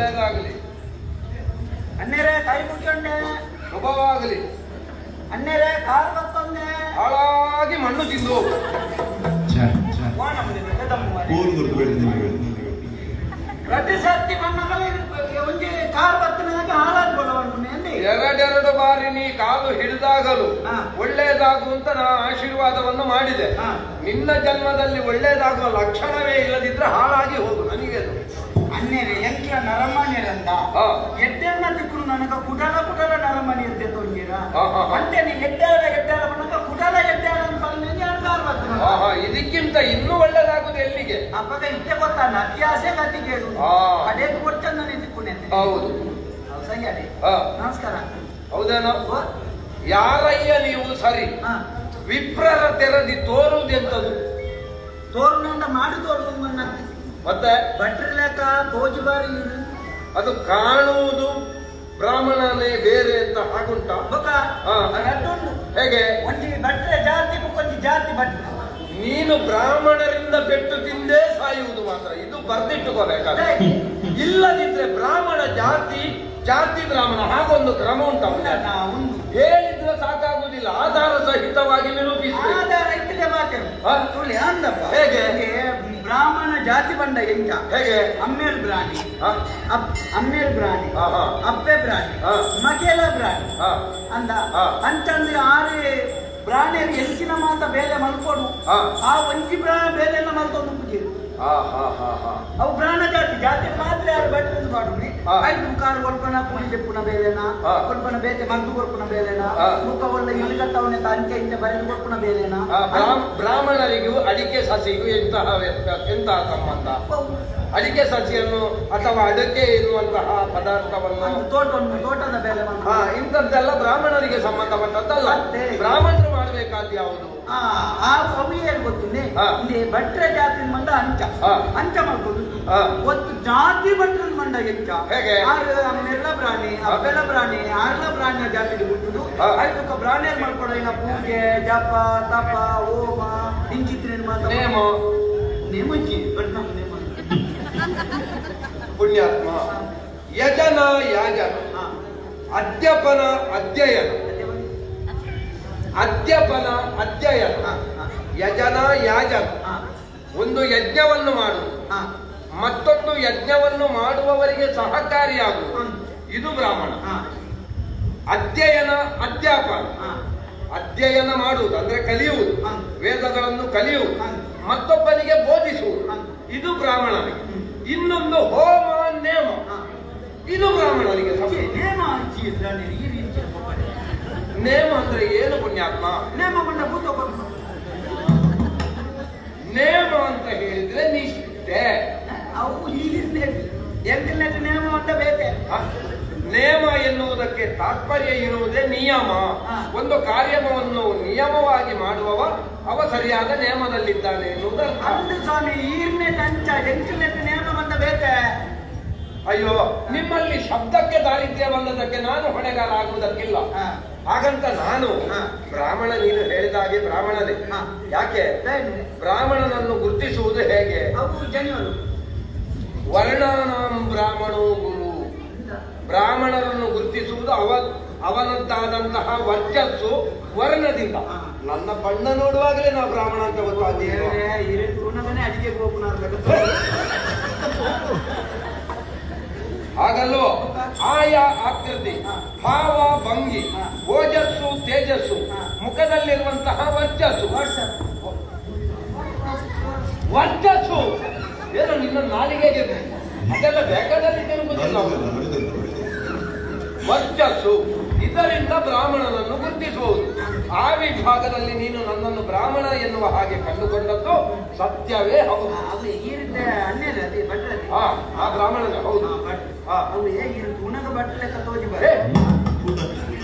ಒಳ್ಳೇದಾಗಲಿ ಅನ್ನೇರೆ ಕೈ ಮುಟ್ಕೊಂಡೆ ಶುಭವಾಗಲಿ ಅನ್ನೇರೆ ಕಾಲು ಬರ್ತಂದೆ ಹಾಳಾಗಿ ಮಣ್ಣು ತಿಂದು ಹೋಗು. ವಾ ನಮ್ದು ದಮ್ಮು ಮಾರ್ರೆ. ಊರು ಗುರುತು ನಿಮಗೆ ಪ್ರತಿ ಸರ್ತಿ ಮಣ್ಣಲ್ಲಿ ಒಂಜಿ ಕಾರ್ ಬರ್ತನಾಗ ಹಾಳಾಗ್ಬೋದವನು ಎಂದಿ ಎರಡೆರಡು ಬಾರಿ ನೀ ಕಾಲು ಹಿಡಿದಾಗಲು ಹಾ. ಒಳ್ಳೇದಾಗು ಅಂತ ನಾ ಆಶೀರ್ವಾದವನ್ನು ಮಾಡಿದೆ ಹಾ. ನಿನ್ನ ಜನ್ಮದಲ್ಲಿ ಒಳ್ಳೇದಾಗುವ ಲಕ್ಷಣವೇ ಇಲ್ಲದಿದ್ರೆ ಹಾಳಾಗಿ ಹೋಗು ನನಗೆ ಅದು. ಅನ್ನೇರೆ ಎಂಕ್ಲ ನರಮಣಿರಂದ ಹಾ. ಎಡ್ಡೆಣ್ಣ ದಿಕ್ಕರು ನನಗ ಕುಡಲ ಕುಡಲ ನರಮಣಿ ಇರ್ತೆ ತೊಂದಿರ ಹಾ, ಹಾ, ಹಾ. ಅಂತೆ ನೀ ಎಡ್ಡಾಡ ಎಡ್ಡಾಡ ಮನಗ ಕುಡಲ ಎಡ್ಡಾಡ ಅಂತ ಬಂದ್ರೆ ಯಾರು ಕಾರ್ ಬರ್ತನ ಆಹಾ ಇದಕ್ಕಿಂತ ಇನ್ನೂ ಒಳ್ಳೇದಾಗುದು ಎಲ್ಲಿಗೆ ಅಪ್ಪಗ ಇತ್ತೆ ಗೊತ್ತಾನ ಅತ್ಯಾಸೆ ಗತಿ ಕೇಳು ಹಾ. ಕಡೆಗೆ ಕೊಡ್ತಂದ ನಿಂತಿಕೊಂಡೆ ಹೌದು ಸರಿಯಾಡಿ ಹಾ. ನಮಸ್ಕಾರ ಹೌದೇನೋ ಓ, ಯಾರಯ್ಯ ನೀವು ಸರಿ ಹಾ. ವಿಪ್ರರ ತೆರದಿ ತೋರುವುದೆಂತದು ತೋರ್ನಂದ ಮಾಡಿ ತೋರ್ಕೊಂಡ್ ಮತ್ತೆ ಭಟ್ರ ಲೆಕ್ಕ ಕೋಜು ಬಾರಿ ಅದು ಕಾಣುವುದು ಬ್ರಾಹ್ಮಣನೇ ಬೇರೆ ಅಂತ ಹಾಗುಂಟ ಬೊಕ ಹಾ. ರಡ್ಡುಂಡು ಹೇಗೆ ಒಂಜಿ ಭಟ್ರೆ ಜಾತಿ ಬುಕ್ಕೊಂಜಿ ಜಾತಿ ಭಟ್ರ ನೀನು ಬ್ರಾಹ್ಮಣರಿಂದ ಪೆಟ್ಟು ತಿಂದೇ ಸಾಯುವುದು ಮಾತ್ರ ಇದು ಬರ್ದಿಟ್ಟುಕೋಬೇಕಾದ್ರೆ ಇಲ್ಲದಿದ್ರೆ ಬ್ರಾಹ್ಮಣ ಜಾತಿ ಜಾತಿ ಬ್ರಾಹ್ಮಣ ಹಾಗೊಂದು ಕ್ರಮ ಉಂಟು ಅವನಿಗೆ. ನಾ ಒಂದು ಹೇಳಿದ್ರೆ ಸಾಕಾಗುವುದಿಲ್ಲ ಆಧಾರ ಸಹಿತವಾಗಿ ನಿರೂಪಿಸಬೇಕು ಆಧಾರ ಇಟ್ಟಿದೆ ಮಾತೇನು ಹಾ? ಸುಳ್ಳಿ ಅಂದಪ್ಪ ಹೇಗೆ? ಹೀಗೆ ಬ್ರಾಹ್ಮಣ ಜಾತಿ ಬಂಡ ಎಂಟ ಹೇಗೆ ಅಮ್ಮೇಲ್ ಬ್ರಾಣಿ ಹಾ? ಅಪ್- ಅಮ್ಮೇಲ್ ಬ್ರಾಣಿ ಹಾ, ಹಾ. ಅಪ್ಪೆ ಬ್ರಾಣಿ ಹಾ. ಮಕೇಲ ಬ್ರಾಣಿ ಹಾ. ಅಂದ ಹಾ. ಅಂತಂದ್ರೆ ಆರೆ ಪ್ರಾಣಿಯರು ಎಂಚಿನ ಮಾತ ಬೇಲೆ ಮಲ್ಕೊಡು ಹಾ. ಆ ಒಂಜಿ ಪ್ರಾಣ ಬೇಲೆಲ್ಲ ಮಲ್ಕೊಂಡು ಪೂಜೆ ಹಾ, ಹಾ, ಹಾ, ಹಾ. ಅವು ಪ್ರಾಣ ಜಾತಿ ಜಾತಿ ಮಾತ್ರ ಯಾರು ಬೆಟ್ಟದ್ದು ಮಾಡುನಿ ಹಾ. ಐದು ಕಾರು ಕೊಲ್ಪನ ಕೂಲಿ ತೆಪ್ಪುನ ಬೇಲೆನ ಹಾ. ಕೊಲ್ಪನ ಬೇತೆ ಮದ್ದು ಕೊಲ್ಪನ ಬೇಲೆನ ಹಾ. ಮುಖ ಒಳ್ಳೆ ಇಳಿಗಟ್ಟವನೆ ಅಂಕೆ ಇಂತೆ ಬರೆದು ಕೊಲ್ಪನ ಬೇಲೆನ ಆ ಬ್ರಾಹ್ಮ- ಬ್ರಾಹ್ಮಣರಿಗೂ ಅಡಿಕೆ ಸಸಿಗೂ ಎಂತಹ ವ್ಯತ್ಯಾಸ ಎಂತಹ ಸಂಬಂಧ ಅಡಿಕೆ ಸಸಿಯನ್ನು ಅಥವಾ ಅಡಕೆ ಎನ್ನುವಂತಹ ಪದಾರ್ಥವನ್ನು ಒಂದು ತೋಟ ಒಂದು ತೋಟದ ಬೇಲೆ ಹಾ ಇಂಥದ್ದೆಲ್ಲ ಬ್ರಾಹ್ಮಣರಿಗೆ ಸಂಬಂಧಪಟ್ಟದ್ದಲ್ಲ ಮತ್ತೆ? ಬ್ರಾಹ್ಮಣರು ಮಾಡಬೇಕಾದ ಯಾವುದು ಆ ಆ ಅವಿಯೇನು ಗೊತ್ತಿದೆ ಹಾ. ಇಲ್ಲಿ ಭಟ್ರೆ ಜಾತಿ ಮಂಡ ಅಂಚ ಹಾ. ಅಂಚ ಮಾಡ್ಬೋದು ಹಾ. ಒಂದು ಜಾತಿ ಭಟ್ರ ಮಂಡ ಎಂಚ ಹೇಗೆ? ಆರು ಆಮೇಲೆ ಪ್ರಾಣಿ ಅಪ್ಪೆಲ್ಲ ಪ್ರಾಣಿ ಆರ್ಲ ಪ್ರಾಣಿಯ ಜಾತಿಗೆ ಬಿಟ್ಟುದು ಹಾ. ಐದಕ್ಕ ಪ್ರಾಣಿ ಮಾಡ್ಕೊಳ್ಳೋ ಈಗ ಪೂಜೆ ಜಪ ತಪ ಹೋಮ ಹಿಂಚಿತ್ರೇನು ಮಾತ್ರ ನೇಮ ನೇಮಂಚಿ ಬಟ್ ನಮ್ಮ ನೇಮ ಪುಣ್ಯಾತ್ಮ ಯಜನ ಯಾಜನ ಹಾ. ಅದ್ಯಪನ ಅಧ್ಯಯನ ಅದ್ಯಪನ ಅಧ್ಯಯನ ಹಾ, ಹಾ, ಯಜನ ಯಾಜನ ಹಾ, ಒಂದು ಯಜ್ಞವನ್ನು ಮಾಡುವುದು ಹಾ. ಮತ್ತೊಂದು ಯಜ್ಞವನ್ನು ಮಾಡುವವರಿಗೆ ಸಹಕಾರಿಯಾಗುವುದು ಹ್ಮ್. ಇದು ಬ್ರಾಹ್ಮಣ ಹಾ, ಅಧ್ಯಯನ ಅಧ್ಯಾಪನ ಹಾ. ಅಧ್ಯಯನ ಮಾಡುವುದು ಅಂದ್ರೆ ಕಲಿಯುವುದು ಹ್ಮ್. ವೇದಗಳನ್ನು ಕಲಿಯುವುದು ಹ್ಮ್. ಮತ್ತೊಬ್ಬನಿಗೆ ಬೋಧಿಸುವುದು ಹ್ಮ್. ಇದು ಬ್ರಾಹ್ಮಣನಿಗೆ ಹ್ಮ್. ಇನ್ನೊಂದು ಹೋಮ ನೇಮ ಹಾ. ಇದು ಬ್ರಾಹ್ಮಣನಿಗೆ ಛೀ, ಸಂಬಂಧ. ನೇಮ ಹಂಚಿ ಇದ್ದಾನೆ, ಈ ರೀತಿ ಒಬ್ಬನೇ. ನೇಮ ಅಂದ್ರೆ ಏನು ಪುಣ್ಯಾತ್ಮ ನೇಮ ಬಂದ ಭೂತ ಬಂದ ನೇಮ ಅಂತ ಹೇಳಿದ್ರೆ ನಿಷ್ಠೆ ಅವು ಈಗಿನ ಎಂಟನೇ ನೇಮ ಅಂತ ಬೇಕೆ ಹ? ನೇಮ ಎನ್ನುವುದಕ್ಕೆ ತಾತ್ಪರ್ಯ ಇರುವುದೇ ನಿಯಮ ಹಾ. ಒಂದು ಕಾರ್ಯವನ್ನು ನಿಯಮವಾಗಿ ಮಾಡುವವ ಅವ ಸರಿಯಾದ ನೇಮದಲ್ಲಿದ್ದಾನೆ ಎನ್ನುವುದರ್ಥ ಅಂದು ಸ್ವಾಮಿ ಈರ್ನೆ ಟಂಚ ಎಂಟನೇ ನೇಮ ಬಂದ ಬೇಕೆ ಅಯ್ಯೋ ನಿಮ್ಮಲ್ಲಿ ಶಬ್ದಕ್ಕೆ ದಾರಿದ್ರ್ಯ ಬಂದದಕ್ಕೆ ನಾನು ಹೊಣೆಗಾರ ಆಗುವುದಕ್ಕಿಲ್ಲ ಹಾ. ಹಾಗಂತ ನಾನು ಹಾ. ಬ್ರಾಹ್ಮಣ ನೀನು ಹೇಳಿದ ಹಾಗೆ ಬ್ರಾಹ್ಮಣನೇ ಹಾ. ಯಾಕೆ ಬೇನೆ. ಬ್ರಾಹ್ಮಣನನ್ನು ಗುರುತಿಸುವುದು ಹೇಗೆ ಅವು ಜನಿಯರು ವರ್ಣಾನಾಂ ಬ್ರಾಹ್ಮಣೋ ಗುರು ಬ್ರಾಹ್ಮಣರನ್ನು ಗುರುತಿಸುವುದು ಅವ ಅವನದ್ದಾದಂತಹ ವರ್ಚಸ್ಸು ವರ್ಣದಿಂದ ಹಾ. ನನ್ನ ಬಣ್ಣ ನೋಡುವಾಗಲೇ ನಾವು ಬ್ರಾಹ್ಮಣ ಅಂತ ಗೊತ್ತಾಗ್ತೀವಿ ಹಿರಿಯ ಗುರುನಗನೇ ಅಡಿಗೆ ಹೋಗುಣ ಹಾಗಲ್ವೋ ಆಯಾ ಆಕೃತಿ ಹಾ. ಭಾವ ಭಂಗಿ ಹಾ. ಓಜಸ್ಸು ತೇಜಸ್ಸು ಹಾ. ಮುಖದಲ್ಲಿರುವಂತಹ ವರ್ಚಸ್ಸು ವಾಟ್ಸಪ್ ವರ್ಚಸ್ಸು ಏನು ನಿನ್ನ ನಾಲಿಗೆಗೆ ಅದೆಲ್ಲ ಬೇಕಾದಲ್ಲಿ ತಿರುಗುದಿಲ್ಲ ನುಡಿದದ್ದು, ನುಡಿದದ್ದು, ನುಡಿದದ್ದು. ವರ್ಚಸ್ಸು ಇದರಿಂದ ಬ್ರಾಹ್ಮಣನನ್ನು ಗುರುತಿಸುವುದು ಆ ವಿಭಾಗದಲ್ಲಿ ನೀನು ನನ್ನನ್ನು ಬ್ರಾಹ್ಮಣ ಎನ್ನುವ ಹಾಗೆ ಕಂಡುಕೊಂಡದ್ದು ಸತ್ಯವೇ ಹೌದು ಅವು ಹೇಗಿರುತ್ತೆ ಅನ್ನೇನ ಅದೇ ಭಟ್ರ ಅದೇ. ಹಾ ಆ ಬ್ರಾಹ್ಮಣನೇ ಹೌದು ಹಾ, ಭಟ್ರು. ಹಾ. ಅವು ಹೇಗಿರುತ್ತೆ ಉಣಗ ಬಟ್ಟೆ ಲೆಕ್ಕ ತೋಜಿ ಏ, ಊಟ.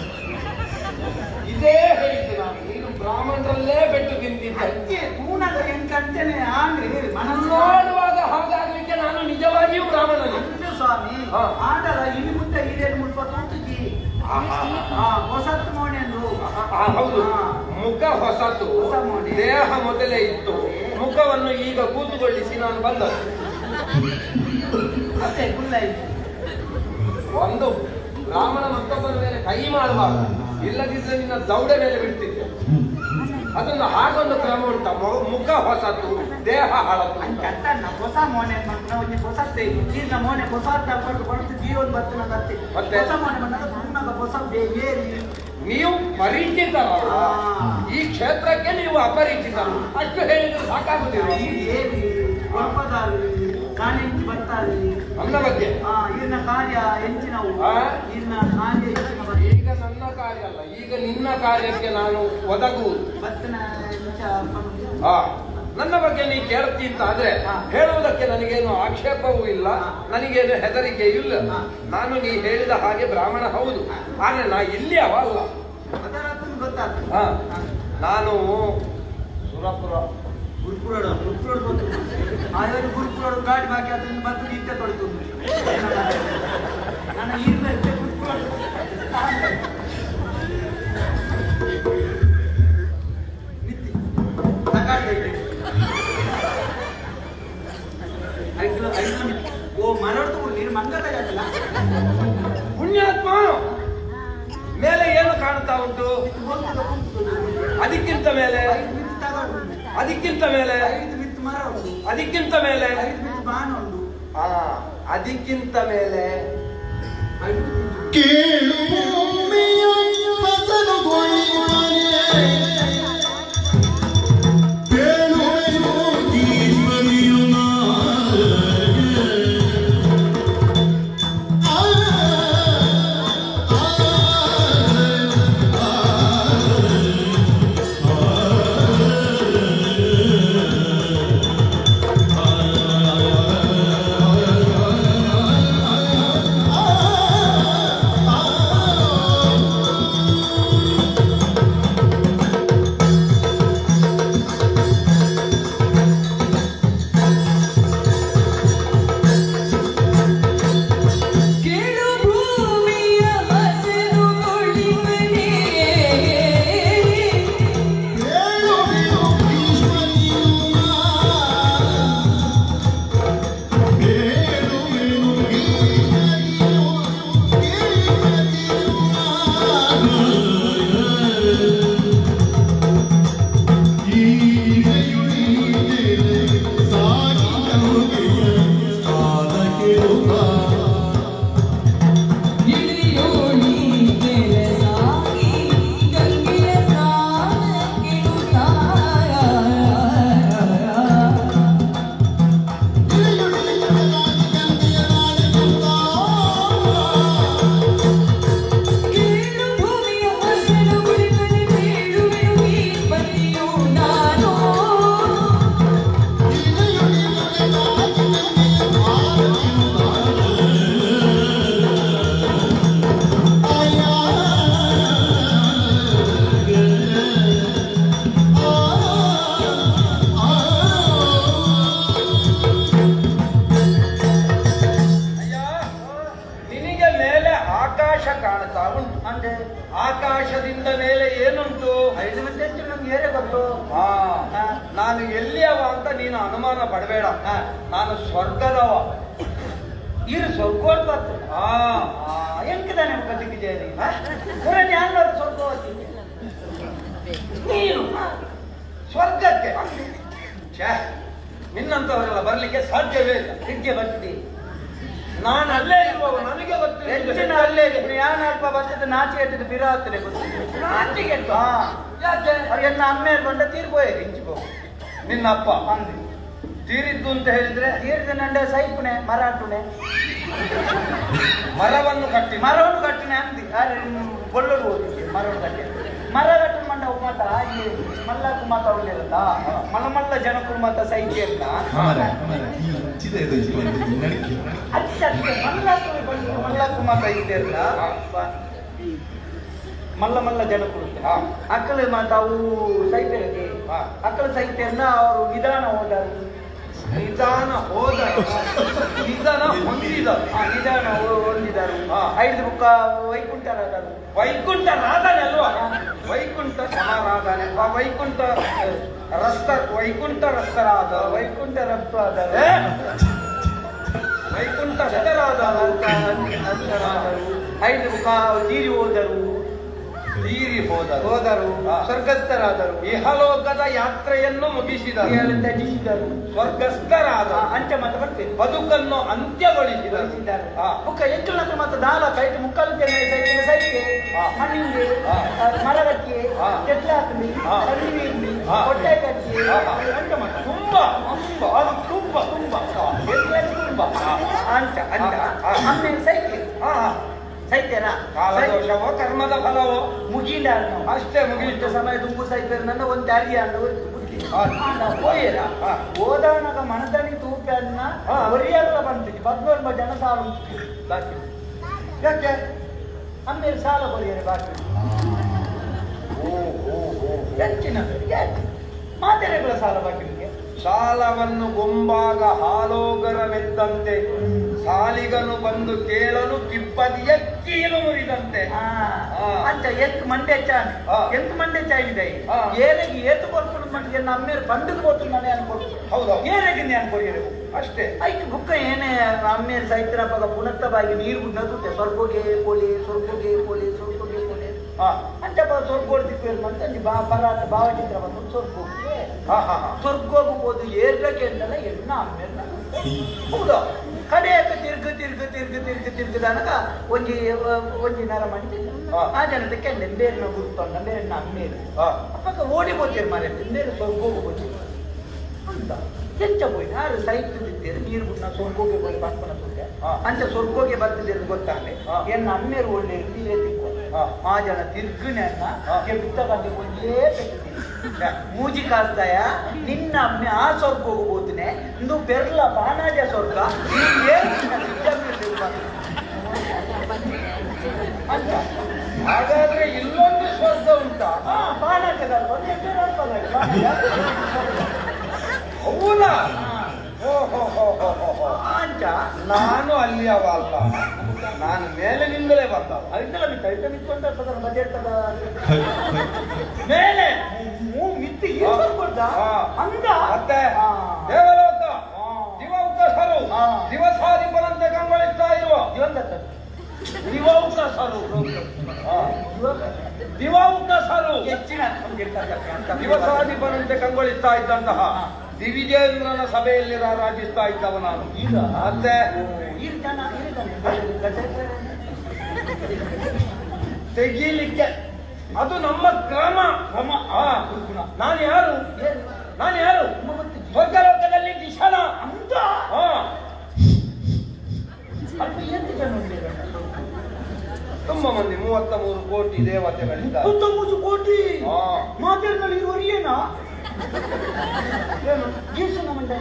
ಇದೇ ಹೇಳಿದ್ದು ನಾನು ನೀನು ಬ್ರಾಹ್ಮಣರಲ್ಲೇ ಬೆಟ್ಟು ತಿಂತಿದ್ದ ಅಕ್ಕೆ ತೂಣಗ ಎಂಟಂತೇನೆ ಆಂಗ್ರಿ ಮನಸ್ಸು ನೋಡುವಾಗ ಹಾಗಾಗ್ಲಿಕ್ಕೆ ನಾನು ನಿಜವಾಗಿಯೂ ಬ್ರಾಹ್ಮಣನೇ ಅಂದು ಸ್ವಾಮಿ ಹಾ. ಆಡಲ ಇಲಿ ಮುಟ್ಟ ಹಿರಿಯರು ಮುಲ್ಪ ತೂತುಜಿ ಆಹಾ. ಹಾ ಹೊಸತ್ತು ಮೋಣೆಂದು ಆ, ಹೌದು ಮುಖ ಹೊಸತು ಹೊಸ ಮೋಡಿ. ದೇಹ ಮೊದಲೇ ಇತ್ತು ಮುಖವನ್ನು ಈಗ ಕೂತುಗೊಳಿಸಿ ನಾನು ಬಂದದ್ದು ಮತ್ತೆ ಕುಲ್ಲ ಇತ್ತು ಒಂದು ಬ್ರಾಹ್ಮಣ ಮತ್ತೊಬ್ಬರ ಮೇಲೆ ಕೈ ಮಾಡಬಾರ್ದು ಇಲ್ಲದಿದ್ರೆ ನಿನ್ನ ದೌಡೆ ಮೇಲೆ ಬಿಡ್ತಿದ್ದೆ ಅದೊಂದು ಹಾಗೊಂದು ಕ್ರಮ ಉಂಟ ಮು- ಮುಖ ಹೊಸತು ದೇಹ ಹಳತು ಅಂಕಂತ ಹೊಸ ಮೋನೆ ಮಕ್ಕಳ ಒಂಜಿ ಹೊಸತ್ತೆ ಈಗಿನ ಮೋನೆ ಹೊಸ ತಕೊಂಡು ಕೊಡ್ತು ಜೀವನ ಬರ್ತನ ಬರ್ತಿ ಮತ್ತೆ? ಹೊಸ ಮೋನೆ ಬಂದಾಗ ಸುಮ್ಮಗ ಹೊಸ ಏರಿ ನೀವು ಪರಿಚಿತರಲ್ಲ ಆ. ಈ ಕ್ಷೇತ್ರಕ್ಕೆ ನೀವು ಅಪರಿಚಿತರು ಅಷ್ಟು ಹೇಳಿದ್ರೆ ಸಾಕಾಗುದಿಲ್ಲ ಈ ಏರಿ ಒಪ್ಪದಾರು ಕಾಣೆಂಚಿ ಬರ್ತಾರೆ ನನ್ನ ಬಗ್ಗೆ ಆ ಇನ್ನ ಕಾರ್ಯ ಹೆಂಚಿನವು ಆ? ಇನ್ನ ಕಾರ್ಯ ಹೆಚ್ಚಿನ ಬರ್ತಿ ಈಗ ನನ್ನ ಕಾರ್ಯ ಅಲ್ಲ ಈಗ ನಿನ್ನ ಕಾರ್ಯಕ್ಕೆ ನಾನು ಒದಗುವುದು ಬತ್ತನ ಹೆಂಚ ಬಂದು ಆ, ನನ್ನ ಬಗ್ಗೆ ನೀ ಕೇಳ್ತಿ ಅಂತ ಆದ್ರೆ ಹಾ. ಹೇಳುವುದಕ್ಕೆ ನನಗೇನು ಆಕ್ಷೇಪವೂ ಇಲ್ಲ ಹಾ. ನನಗೇನು ಹೆದರಿಕೆ ಇಲ್ಲ ಹಾ. ನಾನು ನೀ ಹೇಳಿದ ಹಾಗೆ ಬ್ರಾಹ್ಮಣ ಹೌದು ಆದ್ರೆ ನಾ ಇಲ್ಲಿ ಅವ ಅಲ್ಲ ಅದರ ಗೊತ್ತಾಗ್ತದೆ ಹಾ. ನಾನು ಸುರಪುರ ಗುರುಪುರೋಡು ಗುರುಪುರೋಡು ಬಂತು ಆಯವರು ಗುರುಪುರೋಡು ಗಾಡಿ ಬಾಕಿ ಅದನ್ನು ಬಂದು ನಿತ್ಯ ಕೊಡ್ತು ನನ್ನ ಈ ಬರ್ತೆ ಗುರುಪುರೋಡು ನಿತ್ತಿ ತಗಾಡ್ಬೇಕು ಐದು ಐದು ನಿತ್ತಿ. ಓ ಮರಡ್ತು ನೀರು ಮಂಗಲಾಗಲ್ಲ ಪುಣ್ಯಾತ್ಮ ಮೇಲೆ ಏನು ಕಾಣ್ತಾ ಉಂಟು ಅದಕ್ಕಿಂತ ಮೇಲೆ ಐದು ಮಿತ್ತು ತಗೊಂಡು ಅದಕ್ಕಿಂತ ಮೇಲೆ ಐದು ಮಿತ್ತು ಮರ ಉಂಟು ಅದಕ್ಕಿಂತ ಮೇಲೆ ಐದು ಮಿತ್ತು ಬಾಣ ಉಂಟು ಆ ಅದಕ್ಕಿಂತ ಮೇಲೆ ಐದು ಮಿತ್ತು ಕೇಳು ಭೂಮಿಯ ಹಸನುಗೊಳಿಮನೆ. ಕೇಳುವೆನು ಈಶ್ವರಿಯು ನಾಳೆ. ಆ, ಆ, ಕೇಳು ಭೂಮಿಯ ಹಸಿರು ಕೊಳಿಮನೆ ಕೇಳುವೆನು ಈಶ್ವರಿಯು ನಾಳೆ. ಕೇಳುವೆನು ಈಶ್ವರಿಯು, ಈಶ್ವರಿಯು ನಾಳೆ. ಈಗೆಯುಳಿದರೆ ಸಾಗಿನವುಗೆಯ ಸಾಧಕೆಯುಗ. ಇಳಿಯೋಣಿ ಕೆಲಸಾಗಿ ಗಂಗೆಯ ಸ್ನಾನಕ್ಕಿಡುತ್ತಾ ಕೇಳು ಭೂಮಿಯ ಹಸಿರು ಕೊಳಿಮನೆ ಕೇಳುವೆನು ಈಶ್ವರಿಯು ನಾನು ಅಯ್ಯ ನಿನಗೆ ಮೇಲೆ ಆಕಾಶ ಕಾಣ್ತಾ ಉಂಟು ಅಂದ್ರೆ ಆಕಾಶದಿಂದ ಮೇಲೆ ಏನುಂಟು ಐದು ಮಿತ್ತು ಹೆಚ್ಚು ನಮ್ಗೆ ಏರೇ ಗೊತ್ತು ಆ, ನಾನು ಎಲ್ಲಿಯವ ಅಂತ ನೀನು ಅನುಮಾನ ಪಡಬೇಡ ನಾನು ಸ್ವರ್ಗದವ ಇರು ಸ್ವರ್ಗೋಟ್ ಬರ್ತದೆ ಆ ಎಂಕದಾನೆ ಬದುಕಿದ್ದೇನೆ ಪುರ ಜ್ಞಾನ ಸ್ವರ್ಗೋತಿ ನೀನು ಸ್ವರ್ಗಕ್ಕೆ ಛೇ ನಿನ್ನಂತವರೆಲ್ಲ ಬರ್ಲಿಕ್ಕೆ ಸಾಧ್ಯವೇ ಇಲ್ಲ ಹಿಗ್ಗೆ ಬರ್ತಿ ನಾನು ಅಲ್ಲೇ ಇರುವವ ನನಗೆ ಹೆಚ್ಚಿನ ಗೊತ್ತಿಲ್ಲ ಅಲ್ಲೇ ಜ್ಞಾನ ಅಲ್ಪ ಬರ್ತದೆ ನಾಚಿ ಎತ್ತಿದ ಬಿರ ಆಗ್ತದೆ ನಾಚಿಕೆ ಉಂಟು. ಹಾ ಯಾಕೆ ಅವ್ರು ಎನ್ನ ಅಮ್ಮೇರ್ ಬಂದ ತೀರ್ಬೋಯ್ ಹಿಂಚಿಕೋ ನಿನ್ನಪ್ಪ ಅಂದು ತೀರಿದ್ದು ಅಂತ ಹೇಳಿದ್ರೆ ತೀರ್ದ ನಂಡೆ ಸೈಪುಣೆ ಮರ ಅಟ್ಟುಣೆ ಮರವನ್ನು ಕಟ್ಟಿ ಮರವನ್ನು ಕಟ್ಟಿನ ಅಂದಿ ಅರೆ ಬೊಳ್ಳರು ಓದಿದ್ದೆ ಮರವನ್ನು ಕಟ್ಟಿ ಮರ ಕಟ್ಟಿನ ಮಂಡ ಮಾತ ಇಲ್ಲಿ ಮಲ್ಲಕು ಮಾತ ಉಳ್ಳೇರಲ್ಲ ಮಲ್ಲ ಮಲ್ಲ ಜನಕರು ಮಾತ ಸೈತಿ ಅಂತ ಹಮಾರೆ ಹಮಾರೆ ಈ ಚಿದ ಇದು ಇದು ನಡಿಕೆ ಅಚ್ಚ ಅಚ್ಚ ಮಲ್ಲಕು ಬಂದು ಮಲ್ಲಕು ಮಾತ ಇದ್ದೇರಲ್ಲ ಮಲ್ಲ ಮಲ್ಲ ಜನಕರು ಹಾ. ಅಕ್ಕಳು ಮಾತ ಅವು ಸೈತೆ ಹಾ. ಅಕ್ಕಳ ಸೈತೆಯನ್ನ ಅವರು ನಿಧಾನ ಹೋದರು ನಿಧಾನ ಹೋದ ನಿಧಾನ ಹೊಂದಿದ ಆ, ನಿಧಾನ ಹೋ- ಹೊಂದಿದರು ಹಾ. ಐದು ಬುಕ್ಕ ವೈಕುಂಠರಾದರು ವೈಕುಂಠ ರಾಧನೆ ಅಲ್ವಾ ವೈಕುಂಠ ಸಮಾರಾಧನೆ ಆ ವೈಕುಂಠ ಅಹ್, ರಸ್ತ ವೈಕುಂಠ ರಸ್ತರಾದ ವೈಕುಂಠ ರಕ್ತ ಆದರು ಏ? ವೈಕುಂಠ ಹೆದರಾದ ಅಂತರಾದರು ಐದು ಕಾ- ತೀರಿ ಹೋದರು ತೀರಿ ಹೋದರು ಹೋದರು ಹಾ. ಸ್ವರ್ಗಸ್ಥರಾದರು ಇಹಲೋಕದ ಯಾತ್ರೆಯನ್ನು ಮುಗಿಸಿದರು ಇಹಲು ತ್ಯಜಿಸಿದರು ಸ್ವರ್ಗಸ್ಥರಾದರು ಅಂಚ ಮತ್ತೆ ಬರ್ತೇನೆ ಬದುಕನ್ನು ಅಂತ್ಯಗೊಳಿಸಿದರು ಕಳಿಸಿದ್ದಾರೆ ಹಾ. ಮುಖ ಎಂಟು ನಂತರ ಮತ್ತೆ ದಾಲ ಕೈಟ್ ಮುಕ್ಕಾಲು ಜನ ಸೈಕಿನ ಸೈಕೆ ಹಾ. ಮಣ್ಣಿಗೆ ಹಾ. ಮರಗಟ್ಟಿ ಹಾ. ಕೆಟ್ಲಾಕಲಿ ಹಾ. ಕಣ್ಣಿಗೆ ಇರ್ಲಿ ಹಾ. ಹೊಟ್ಟೆ ಕಚ್ಚಿ ಹಾ, ಹಾ. ಅಂಚ ಮತ್ತೆ ತುಂಬಾ ತುಂಬಾ ಅದು ತುಂಬಾ ತುಂಬಾ ಎಲ್ಲಿ ತುಂಬಾ ಅಂಚ ಅಂಚ ಹಾ. ಆಮೇಲೆ ಸೈಕೆ ಹಾ ಸೈತೇನಾ ಕಾಲದೋಷವೋ ಕರ್ಮದ ಫಲವೋ ಮುಗಿಲ ಅಷ್ಟೇ ಮುಗಿಯಿತು ಮುಗಿದ ಸಮಯ ತುಂಬು ಸೈಪೇರು ನನ್ನ ಒಂದು ದಾರಿ ಅಂಡ ಬುದ್ಧಿ ಹಾ. ಹೋಯೇರ ಹಾ. ಓದಾನಗ ಮನದನಿ ತೂಪೆ ಅನ್ನ ಹಾ. ಒರಿಯಲ್ಲ ಬಂತಿತ್ತು ಹದಿನೋರು ಜನ ಸಾಲ ಉಂಟು ಬಾಕಿ ಯಾಕೆ ಆಮೇಲೆ ಸಾಲ ಕೊರಿಯರೆ ಬಾಕಿ ಹೆಚ್ಚಿನ ಮಾತೆರೆಗಳ ಸಾಲ ಬಾಕಿ ನಿಮಗೆ ಸಾಲವನ್ನು ಗೊಂಬಾಗ ಹಾಲೋಗರವೆದ್ದಂತೆ ಸಾಲಿಗನು ಬಂದು ಕೇಳಲು ಕಿಪ್ಪದಿಯ ಕೀಲು ಮುರಿದಂತೆ ಆ, ಹಾ. ಅಂಚ ಎಂತ್ ಮಂಡೆ ಚಾನ್ ಹಾ. ಎಂತ್ ಮಂಡೆ ಚಾಯಿದೆ ಹಾ. ಏರೆಗೆ ಏತು ಕೊರ್ಕೊಂಡು ಮಂಡಿಗೆ ನಮ್ಮೇಲೆ ಬಂಡಕ್ಕೆ ಹೋತು ಮನೆ ಅನ್ಕೊಡ್ತು ಹೌದು. ಏರೆಗೆ ನೀ ಅನ್ಕೊಡಿಯರು ಅಷ್ಟೇ ಐದು ಬುಕ್ಕ ಏನೇ ಅಮ್ಮೇಲೆ ಸೈತ್ರಪ್ಪಗ ಪುನತ್ತವಾಗಿ ನೀರು ನಗುತ್ತೆ ಸ್ವರ್ಗೋಗೆ ಕೋಲಿ ಸ್ವರ್ಗೋಗೆ ಕೋಲಿ ಸ್ವರ್ಗೋಗೆ ಕೋಲಿ ಹಾ ಅಂತ ಸ್ವರ್ಗೋಡ್ ದಿಕ್ಕು ಅಂತ ನೀ ಬಾ ಪರಾತ ಭಾವಚಿತ್ರ ಬಂದು ಸ್ವರ್ಗೋಗೆ ಹಾ ಹಾ ಹಾ ಸ್ವರ್ಗೋಗ್ಬೋದು ಏರ್ಗಕ್ಕೆ ಅಂತಲ್ಲ ಎಣ್ಣ ಆಮೇಲೆ ಹೌದಾ ಕಡೆಯಕ ತಿರ್ಗ ತಿರ್ಗ ತಿರ್ಗ ತಿರ್ಗ ತಿರ್ಗದನಗ ಒಂಜಿ ಒಂಜಿ ನರ ಮಾಡಿ ಹಾ. ಆ ಜನದಕ್ಕೆ ಬೇರೆ ಗುರುತೊಂಡ ಬೇರೆ ಅಮ್ಮೇರು ಹಾ ಅಪ್ಪಕ್ಕ ಓಡಿ ಹೋಗ್ತೀರಿ ಮಾರೆ ಬೇರೆ ಸ್ವರ್ಗೋಗ ಹೋಗ್ತೀರಿ ಅಂತ ಕೆಂಚ ಹೋಗಿ ಯಾರು ಸಾಹಿತ್ಯದಿದ್ದೀರಿ ನೀರು ಬಿಟ್ಟು ನಾವು ಸ್ವರ್ಗೋಗೆ ಹೋಗಿ ಬರ್ಕೊಂಡು ಹೋಗ್ತೆ ಹಾ. ಅಂತ ಸ್ವರ್ಗೋಗೆ ಬರ್ತಿದ್ದೀರಿ ಗೊತ್ತಾಗಲಿ ಹಾ. ಎನ್ನ ಅಮ್ಮೇರು ಒಳ್ಳೆ ತೀರೆ ತಿಕ್ಕು ಹಾ. ಆ ಜನ ತಿರ್ಗನೆ ಅನ್ನ ಹಾ. ಬಿತ್ತಗಂಗೆ ಒಂದೇ ಪೆಟ್ಟಿದ್ದೀನಿ ಮೂಜಿ ಕಾಸ್ತಾಯ ನಿನ್ನ ಅಮ್ಮೆ ಆ ಸ್ವರ್ಗ ಹೋಗ್ಬೋದನೆ ಇಂದು ಬೆರ್ಲ ಬಾಣಾಜ ಸ್ವರ್ಗ ನೀನ್ ಏನ್ ನಿನ್ನ ಸಿದ್ಧಮಿರ್ಲಿ ಬಂದು. ಅಂತ ಹಾಗಾದ್ರೆ ಇಲ್ಲೊಂದು ಸ್ವರ್ಗ ಉಂಟಾ ಆ ಬಾಣಾಜದ ಒಂದೇ ಬೇರೆ ಅಲ್ಪಲ್ಲ ಇದು ಬಾಣಾಜ. ಹೌದಾ ಓ ಹೋ ಹೋ ಹೋ ಹೋ ಹೋ ಅಂತ ನಾನು ಅಲ್ಲಿ ಅವ ಅಲ್ಲ ನಾನು ಮೇಲಿನಿಂದಲೇ ಬಂದವ ಐತಲ ಬಿತ್ತ ಐತ ನಿಂತ್ಕೊಂಡ ಸದನ ಬಜೆಟ್ಟದ ಮೇಲೆ ಮೂ ಮಿತ್ತಿ ಈ ಸ್ವರ್ಗದ ಹಾ. ಹಂಗ ಮತ್ತೆ ಆ. ದೇವಲೋಕ ಹಾ. ದಿವೌಕಸರು ಹಾ. ದಿವಸಾಧಿಪನಂತೆ ಕಂಗೊಳಿಸ್ತಾ ಇರುವ ಜೀವಂದತ್ತ ದಿವೌಕಸರು ಹಾ. ಇವಾಗ ದಿವೌಕಸರು ಹೆಚ್ಚಿನ ಅಂತ ದಿವಸಾಧಿಪನಂತೆ ಕಂಗೊಳಿಸ್ತಾ ಇದ್ದಂತಹ ದಿವಿಜೇಂದ್ರನ ಸಭೆಯಲ್ಲಿ ರಾರಾಜಿಸ್ತಾ ಇದ್ದವ ನಾನು ಈಗ ಮತ್ತೆ ಈಗ ಜನ ಇರಿದಾನೆ ತೆಗೀಲಿಕ್ಕೆ ಅದು ನಮ್ಮ ಕ್ರಮ ಕ್ರಮ ಹಾ ನಾನು ಯಾರು ನಾನು ಯಾರು ಸ್ವರ್ಗಲೋಕದಲ್ಲಿ ದಿಶಣ ಅಂತ ಹಾ ಅಲ್ಪ ಎಷ್ಟು ಜನ ಉಂಡಿದ್ದಾರೆ? ತುಂಬಾ ಮಂದಿ ಮೂವತ್ತ ಮೂರು ಕೋಟಿ ದೇವತೆಗಳಿದ್ದಾರೆ ಇಪ್ಪತ್ತೊಂಬತ್ತು ಕೋಟಿ ಹಾ. ಮಾತೆಗಳು ಇರುವರು ಏನಾ ಏನು ಜೀಸನ ಮಂಡ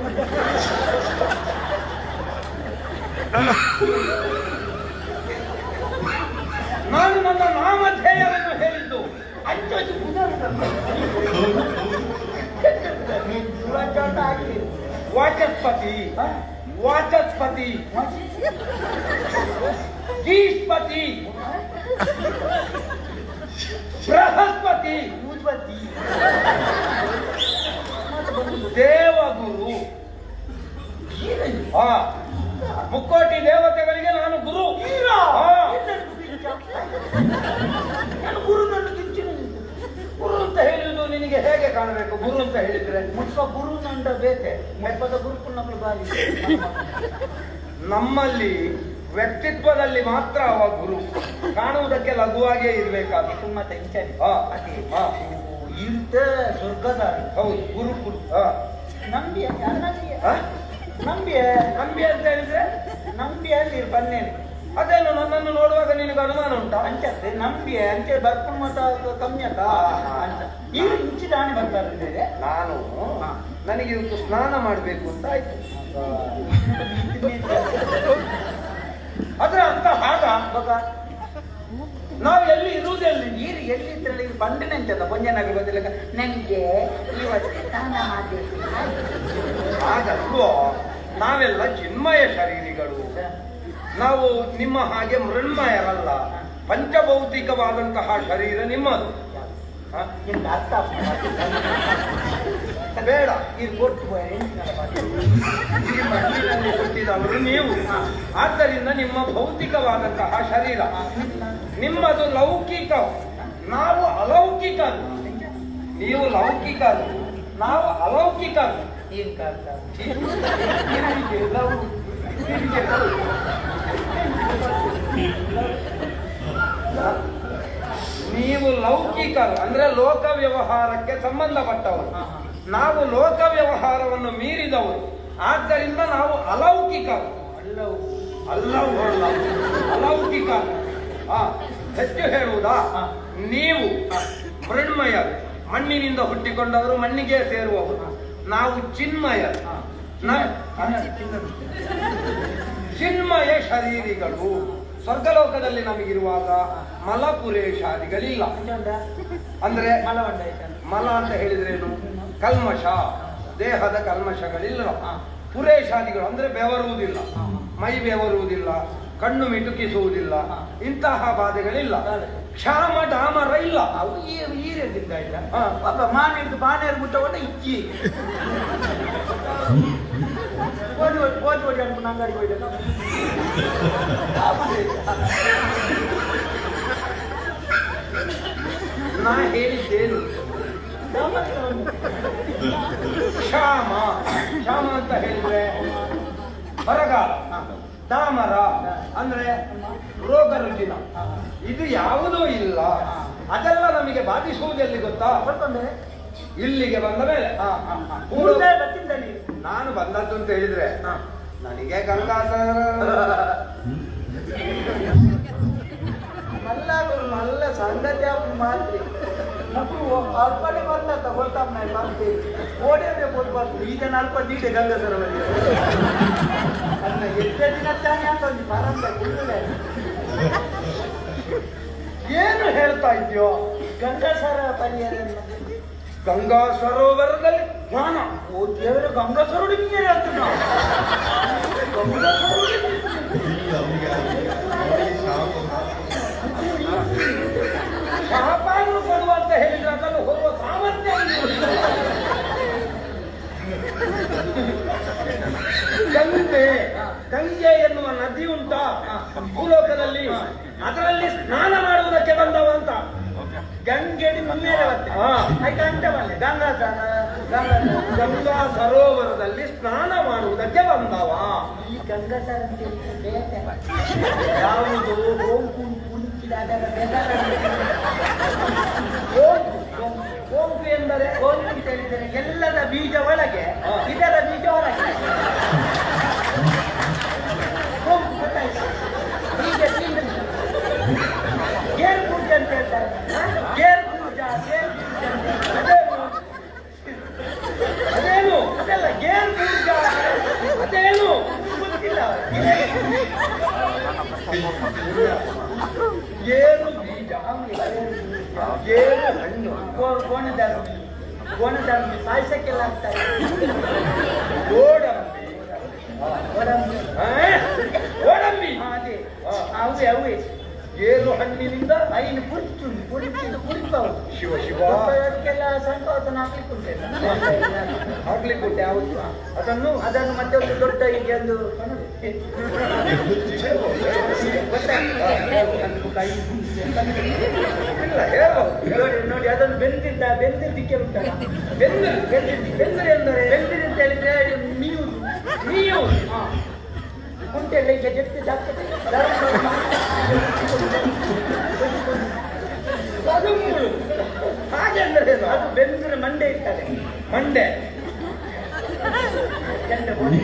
ನಾನು ನನ್ನ ನಾಮಧೇಯವನ್ನು ಹೇಳಿದ್ದು ಅಂಚು ಹಾಕಿ ವಾಚಸ್ಪತಿ ವಾಚಸ್ಪತಿ ಗೀಸ್ಪತಿ ಬೃಹಸ್ಪತಿ ಊದ್ಬತ್ತಿ ದೇವಗುರು ಹಾ ಮುಕ್ಕೋಟಿ ದೇವತೆಗಳಿಗೆ ನಾನು ಗುರು ಹಾ. ನಾನು ಗುರು ನನ್ನ ಕಿಂಚಿನ ಗುರು ಅಂತ ಹೇಳಿದ್ದು ನಿನಗೆ ಹೇಗೆ ಕಾಣಬೇಕು ಗುರು ಅಂತ ಹೇಳಿದ್ರೆ ಮುಟ್ಟ ಗುರು ನಂಡ ಬೇತೆ ಮೆಪ್ಪದ ಗುರುಕು ನಮ್ಮಳು ಬಾರಿ ನಮ್ಮಲ್ಲಿ ವ್ಯಕ್ತಿತ್ವದಲ್ಲಿ ಮಾತ್ರ ಅವ ಗುರು ಕಾಣುವುದಕ್ಕೆ ಲಘುವಾಗೇ ಇರ್ಬೇಕಾದ ತುಂಬ ಟೆನ್ಷನ್ ಹಾ. ಅದೇ ಹಾ. ಇರ್ತ ಸ್ವರ್ಗದ ಹೌದು ಗುರು ಗುರು ಹಾ. ನಂಬಿ ನಂಬಿ ಹಾ? ನಂಬಿ ನಂಬಿ ಅಂತ ಹೇಳಿದ್ರೆ ನಂಬಿ ಅಲ್ಲಿ ಬನ್ನೇನೆ ಅದೇನು ನನ್ನನ್ನು ನೋಡುವಾಗ ನಿನಗೆ ಅನುಮಾನ ಉಂಟಾ ಅಂಚತ್ತೆ ನಂಬಿ ಅಂಚೆ ಬರ್ಕೊಂಡು ಮತ ಕಮ್ಮಿ ಅಂತ ಹಾ. ಅಂತ ಈಗ ಇಂಚಿ ದಾಣಿ ಬರ್ತಾರೆ ನಾನು ಹಾ. ನನಗೆ ಇವತ್ತು ಸ್ನಾನ ಮಾಡಬೇಕು ಅಂತ ಆಯ್ತು ಅದರ ಅರ್ಥ ಹಾಗ ನಾವು ಎಲ್ಲಿ ಇರುವುದೆಲ್ಲಿ ನೀರು ಎಲ್ಲಿದ್ರಲ್ಲಿ ಇದು ಬಂಡನೆ ಅಂತಲ್ಲ ಕೊಂಜನಾಗಿ ಬದಲಿಗೆ ನನಗೆ ಇವತ್ತು ಸ್ನಾನ ಮಾಡಬೇಕು ಹಾಗಲ್ವೋ ನಾವೆಲ್ಲ ಚಿನ್ಮಯ ಶರೀರಿಗಳು ನಾವು ನಿಮ್ಮ ಹಾಗೆ ಮೃಣ್ಮಯರಲ್ಲ ಪಂಚಭೌತಿಕವಾದಂತಹ ಶರೀರ ನಿಮ್ಮದು ಹ? ನಿಮ್ಗೆ ಅರ್ಥ ಆಗ್ತದೆ ಬೇಡ ಇದು ಕೊಟ್ಟು ಹೋಯ್, ಎಂಚಿನ ಮಾಡಿ. ಈ ಮಣ್ಣಿನಲ್ಲಿ ಹುಟ್ಟಿದವರು ನೀವು ಆದ್ದರಿಂದ ನಿಮ್ಮ ಭೌತಿಕವಾದಂತಹ ಶರೀರ ನಿಮ್ಮದು ಲೌಕಿಕ ನಾವು ಅಲೌಕಿಕ ನೀವು ಲೌಕಿಕ ನಾವು ಅಲೌಕಿಕ ಏನ್ ಕಾಡ್ತ? ಹೀಗೆ ಲವ್, ಹೀಗೆ ಲವ್. ನೀವು ಲೌಕಿಕ ಅಂದ್ರೆ ಲೋಕ ವ್ಯವಹಾರಕ್ಕೆ ಸಂಬಂಧಪಟ್ಟವರು ನಾವು ಲೋಕ ವ್ಯವಹಾರವನ್ನು ಮೀರಿದವರು ಆದ್ದರಿಂದ ನಾವು ಅಲೌಕಿಕ ಅಲ್ಲವು. ಅಲ್ಲವಲ್ಲ ಅಲೌಕಿಕ ಆ, ಹೆಚ್ಚು ಹೇಳುವುದಾ ನೀವು ಮೃಣ್ಮಯ ಮಣ್ಣಿನಿಂದ ಹುಟ್ಟಿಕೊಂಡವರು ಮಣ್ಣಿಗೆ ಸೇರುವವರು ನಾವು ಚಿನ್ಮಯ ನ- ಚಿನ್ಮಯ ಶರೀರಿಗಳು ಸ್ವರ್ಗಲೋಕದಲ್ಲಿ ನಮಗಿರುವಾಗ ಮಲಪುರೇಶಾದಿಗಳಿಲ್ಲ ಎಂಚುಂಡ? ಅಂದ್ರೆ ಮಲವಂಡ ಆಯ್ತಾ? ಮಲ ಅಂತ ಹೇಳಿದ್ರೇನು ಕಲ್ಮಶ ದೇಹದ ಕಲ್ಮಶಗಳಿಲ್ಲ ಪುರೇಶಾದಿಗಳು ಅಂದ್ರೆ ಬೆವರುವುದಿಲ್ಲ ಮೈ ಬೆವರುವುದಿಲ್ಲ ಕಣ್ಣು ಮಿಟುಕಿಸುವುದಿಲ್ಲ ಇಂತಹ ಬಾಧೆಗಳಿಲ್ಲ ಕ್ಷಾಮ ಡಾಮರ ಇಲ್ಲ ಅವು ಈ- ಈರದಿಂದ ಇಲ್ಲ ಹಾ. ಪಾಪ ಮಾನೇರ್ದು ಬಾನೇರ್ ಮುಟ್ಟವನ್ನ ಇಚ್ಚಿ ಓಡಿ ಓಡಿ ಓಡಿ ಓಡಿ ಅನ್ಕೊಂಡು ಅಂಗಡಿಗೆ ಹೋಯ್ತು ನಾ ಹೇಳಿದ್ದೇನು ಕ್ಷಾಮ ಕ್ಷಾಮ ಅಂತ ಹೇಳಿದ್ರೆ ಬರಗಾಲ ಡಾಮರ ಅಂದ್ರೆ ರೋಗ ರುಜಿನ ಇದು ಯಾವುದೂ ಇಲ್ಲ ಅದೆಲ್ಲ ನಮಗೆ ಬಾಧಿಸುವುದೆಲ್ಲಿ ಗೊತ್ತಾ ಬರ್ಕೊಂಡೆ ಇಲ್ಲಿಗೆ ಬಂದ ಮೇಲೆ ಮುಂದೆ ಬರ್ತಿದ್ದ ನೀವು ನಾನು ಬಂದದ್ದು ಅಂತ ಹೇಳಿದ್ರೆ ನನಗೆ ಗಂಗಾಧರ ನಲ್ಲ ನಲ್ಲ ಸಂಗತಿ ಅವ್ರು ಮಾತ್ರಿ ಮಕ್ಕಳು ಅಲ್ಪನೆ ಬಂದ ಗೊತ್ತಾಗ ಬರ್ತೀವಿ ಓಡಿದ್ರೆ ಕೊಡ್ಬಾರ್ದು ಈಗ ನಾಲ್ಕು ನೀಡೆ ಗಂಗಸರ ಅಲ್ಲ ಎಷ್ಟೇ ದಿನ ತಾನೇ ಅಂತ ಒಂದು ಪ್ರಾರಂಭ ಕುಳ್ಳುಳೆ. ಏನು ಹೇಳ್ತಾ ಇದ್ಯೋ ಗಂಗಸರ ಪರಿಹಾರ ಏನು? ಗಂಗಾ ಸರೋವರದಲ್ಲಿ ಸ್ನಾನ ಓ ದೇವರ ಗಂಗಸರುಡಿ ನೀರು ಹೇಳ್ತೀನಿ ನಾವು. ಗಂಗಸರುಡಿ ಇಲ್ಲ ಅವನಿಗೆ ಅವನಿಗೆ ಶಾಪ ಶಾಪಾನ್ನು ಕೊಡುವ ಅಂತ ಹೇಳಿದ್ರೆ ಅದನ್ನು ಹೋಗುವ ಸಾಮರ್ಥ್ಯ ಅವನಿಗೆ ಗಂಗೆ ಗಂಗೆ ಎನ್ನುವ ನದಿ ಉಂಟಾ ಭೂಲೋಕದಲ್ಲಿ ಅದರಲ್ಲಿ ಸ್ನಾನ ಮಾಡುವುದಕ್ಕೆ ಬಂದವ ಅಂತ ಗಂಗೆಡಿ ಮುನ್ನೇರೆ ಬರ್ತದೆ ಹಾ. ಆಯ್ತು ಅಂತ ಬಂದೆ ಗಂಗಾ ಸ್ನಾನ ಗಂಗಾ ಸ್ನಾನ. ಗಂಗಾ ಸರೋವರದಲ್ಲಿ ಸ್ನಾನ ಮಾಡುವುದಕ್ಕೆ ಬಂದವ ಈ ಗಂಗಸರ ಅಂತ ಹೇಳಿದ್ರೆ ಯಾವುದು ಓಂಕು ಕುಣಿಸಿದಾಗ ಬೆದರ ಓಂಕು ಸೋಂಕು ಎಂದರೆ ಓಂಕು ಅಂತ ಹೇಳಿದರೆ ಎಲ್ಲದ ಬೀಜ ಒಳಗೆ ಹಾ. ಇದರ ಬೀಜ ಹೊರಗೆ ಓಂಕು ಗೊತ್ತಾಯ್ತಾ ಬೀಜ ತಿಂದು ಗೇರ್ ಪೂಜೆ ಅಂತ ಹೇಳ್ತಾರೆ ಗೇರ್ ಪೂಜಾ ಗೇರ್ ಪೂಜೆ ಅಂತ ಅದೇನು ಅದೇನು ಅದೆಲ್ಲ ಗೇರ್ ಪೂಜಾ ಅದೇನು ಗೊತ್ತಿಲ್ಲ ಗೇರು ಬೀಜ ಗೇರು ಹಣ್ಣು ಗೋಣದಾರು ಗೋಣದಾರು ಪಾಯಸಕ್ಕೆಲ್ಲ ಹಾಕ್ತಾರೆ ಗೋಡಂಬಿ ಗೋಡಂಬಿ ಆ? ಗೋಡಂಬಿ ಹಾ, ಅದೇ ಹಾ. ಅವೇ ಅವೇ ಗೇರು ಹಣ್ಣಿನಿಂದ ಐನು ಪುರಿಚು ಪುರಿಚು ಪುರಿಪವು ಶಿವ ಶಿವ ಅದಕ್ಕೆಲ್ಲ ಸಂಕೋಚನ ಹಾಕ್ಲಿಕ್ಕೆ ಉಂಟಲ್ಲ ಆಗ್ಲಿಕ್ಕೆ ಉಂಟು ಯಾವುದು ಅದನ್ನು ಅದನ್ನು ಮತ್ತೆ ಒಂದು ದೊಡ್ಡ ಹೀಗೆ ಒಂದು ಇಲ್ಲ ಹೇಳ್ಬೋದು ನೋಡಿ ನೋಡಿ ಅದನ್ನು ಬೆಂದಿದ್ದ ಬೆಂದಿದ್ದಕ್ಕೆ ಉಂಟಲ್ಲ ಬೆಂದ್ರೆ ಬೆಂದಿದ್ದು ಬೆಂದ್ರೆ ಎಂದರೆ ಬೆಂದಿದೆ ಅಂತ ಹೇಳಿದ್ರೆ ನೀವು ನೀವು ಕುಂಟೆಲ್ಲ ಈಗ ಜಪ್ತಿ ಜಾಗ್ತದೆ ಪದುಮೂರು ಹಾಗೆ ಅಂದ್ರೆ ಏನು? ಅದು ಬೆಂದ್ರೆ ಮಂಡೆ ಇರ್ತದೆ ಮಂಡೆ ಕೆಂಡ ಗೋಣಿ.